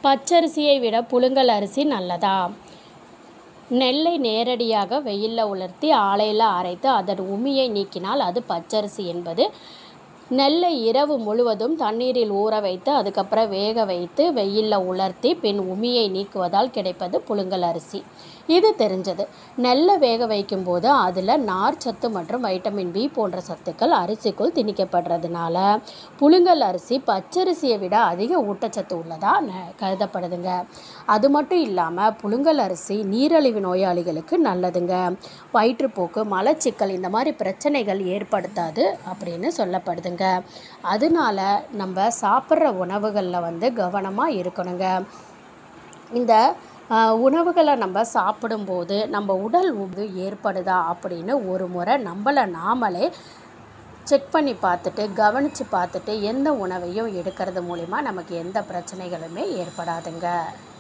பச்சரிசியை விட புழுங்கல் அரிசி நல்லதா நெல்லை நேரடியாக வெயிலில் உலர்த்தி ஆலையில் அரைத்து அதன் உமியை நீக்கினால் அது பச்சரிசி என்பது நெல்லை இரவு முழுவதும் தண்ணீரில் ஊற வைத்து அதுக்கப்புறம் வேக வைத்து வெயிலில் உலர்த்தி பின் உமியை நீக்குவதால் கிடைப்பது புழுங்கல் அரிசி இது தெரிஞ்சது நெல்லை வேக வைக்கும்போது அதில் நார்ச்சத்து மற்றும் வைட்டமின் பி போன்ற சத்துக்கள் அரிசிக்குள் திணிக்கப்படுறதுனால புழுங்கல் அரிசி பச்சரிசியை விட அதிக ஊட்டச்சத்து உள்ளதாக ந- கருதப்படுதுங்க அது மட்டும் இல்லாமல் புழுங்கல் அரிசி நீரிழிவு நோயாளிகளுக்கு நல்லதுங்க வயிற்றுப்போக்கு மலச்சிக்கல் இந்த மாதிரி பிரச்சனைகள் ஏற்படுத்தாது அப்படின்னு சொல்லப்படுதுங்க அதனால நம்ம சாப்பிட்ற உணவுகளில் வந்து கவனமாக இருக்கணுங்க இந்த ஆஹ், உணவுகளை நம்ம சாப்பிடும்போது நம்ம உடல் உது ஏற்படுதா அப்படின்னு ஒரு முறை நம்மளை நாமளே செக் பண்ணி பார்த்துட்டு கவனித்து பார்த்துட்டு எந்த உணவையும் எடுக்கிறது மூலிமா நமக்கு எந்த பிரச்சனைகளுமே ஏற்படாதுங்க